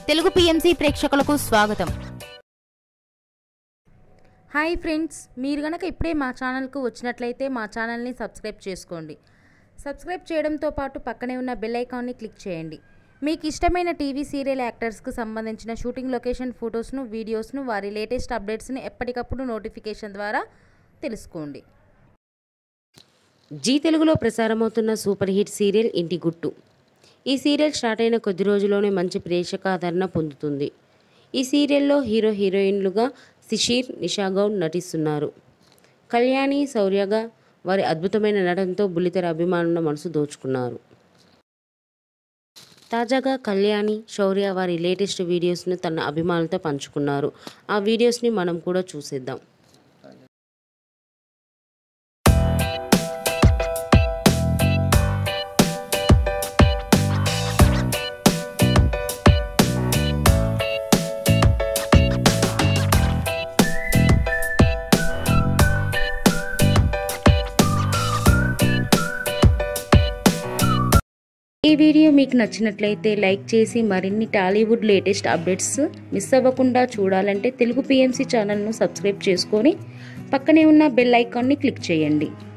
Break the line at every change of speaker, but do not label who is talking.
Telugu PMC ప్రేక్షకులకు స్వాగతం
hi friends మీరు గనక ఇప్పుడే మా ఛానల్కు వచ్చినట్లయితే మా ఛానల్ని సబ్స్క్రైబ్ చేసుకోండి సబ్స్క్రైబ్ చేయడంతో పాటు పక్కనే ఉన్న బెల్ ఐకాన్ని క్లిక్ చేయండి మీకు ఇష్టమైన టీవీ సీరియల్ యాక్టర్స్కు సంబంధించిన షూటింగ్ లొకేషన్ ఫొటోస్ను వీడియోస్ను వారి లేటెస్ట్ అప్డేట్స్ని ఎప్పటికప్పుడు నోటిఫికేషన్ ద్వారా తెలుసుకోండి
జీ తెలుగులో ప్రసారమవుతున్న సూపర్ హిట్ సీరియల్ ఇంటి గుట్టు ఈ సీరియల్ స్టార్ట్ అయిన కొద్ది రోజుల్లోనే మంచి ప్రేక్షకాదరణ పొందుతుంది ఈ సీరియల్లో హీరో హీరోయిన్లుగా శిషీర్ నిషా గౌడ్ నటిస్తున్నారు కళ్యాణి శౌర్యగా వారి అద్భుతమైన నటనతో బుల్లితెర అభిమానుల మనసు దోచుకున్నారు తాజాగా కళ్యాణి శౌర్య వారి లేటెస్ట్ వీడియోస్ను తన అభిమానులతో పంచుకున్నారు ఆ వీడియోస్ని మనం కూడా చూసేద్దాం ఈ వీడియో మీకు నచ్చినట్లయితే లైక్ చేసి మరిన్ని టాలీవుడ్ లేటెస్ట్ అప్డేట్స్ మిస్ అవ్వకుండా చూడాలంటే తెలుగు పిఎంసి ఛానల్ను సబ్స్క్రైబ్ చేసుకొని పక్కనే ఉన్న బెల్ ఐకాన్ని క్లిక్ చేయండి